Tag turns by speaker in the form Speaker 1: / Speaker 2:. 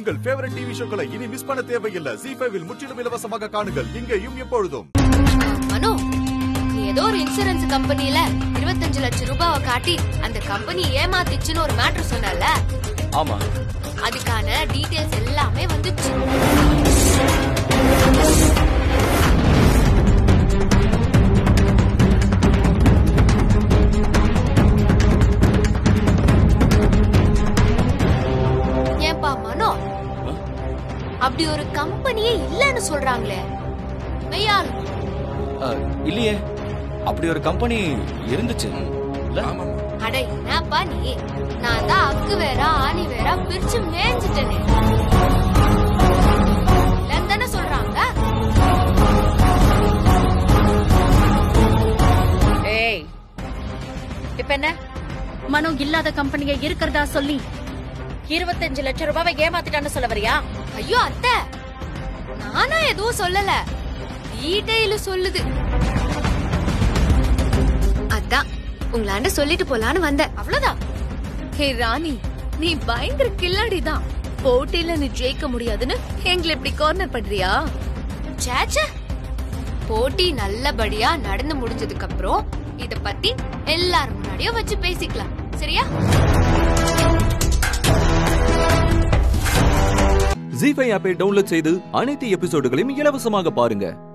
Speaker 1: உங்கள் favourite TV ஷோக்களை இனி miss பண்ண தேவையில்லை ஜி ஃபைவில் முற்றிலும் இலவசமாக காணுங்கள் இங்கேயும் எப்பொழுதும்
Speaker 2: மனோ நீ ஏதோ ஒரு இன்சூரன்ஸ் கம்பெனில இருபத்தஞ்சு லட்சம் ரூபாவை காட்டி அந்த கம்பெனி ஏமாத்திச்சுன்னு ஒரு மேட்ரு சொன்னல
Speaker 3: ஆமா
Speaker 2: அதுக்கான டீடைல்ஸ் எல்லாமே வந்துச்சு ஏன்பா மனோ அப்படி ஒரு கம்பெனியே இல்லன்னு சொல்றாங்களே மெய்யால்
Speaker 3: அஹ், இல்லையே அப்படி ஒரு கம்பெனி இருந்துச்சு இல்ல
Speaker 2: அட என்னப்பா நீ நான் தான் அக்கு வேற ஆணி வேற பிரிச்சு மேய்ஞ்சிட்டேனே இல்லன்னு தானே சொல்றாங்க
Speaker 4: ஏய் இப்ப என்ன மனு இல்லாத கம்பெனிய இருக்கிறதா சொல்லி இருபத்தஞ்சு லட்சம் ரூபாவை ஏமாத்திட்டான்னு சொல்ல வரியா
Speaker 2: ஐயோ அத்தை நானா எதுவும் சொல்லல டீடைல் சொல்லுது அதான் உங்களாண்ட சொல்லிட்டு போலான்னு வந்தேன் அவ்வளவுதான்
Speaker 5: ஹே ராணி நீ பயங்கர கில்லாடி தான் போட்டியில நீ ஜெயிக்க முடியாதுன்னு எங்களை இப்படி கார்னர் பண்றியா
Speaker 2: சேச்சே போட்டி நல்லபடியா நடந்து முடிஞ்சதுக்கு அப்புறம் இத பத்தி எல்லாரும் முன்னாடியும் வச்சு பேசிக்கலாம் சரியா
Speaker 6: ஜி ஃபைவ் ஆப்பை டவுன்லோட் செய்து அனைத்து எபிசோடுகளையும் இலவசமாக பாருங்க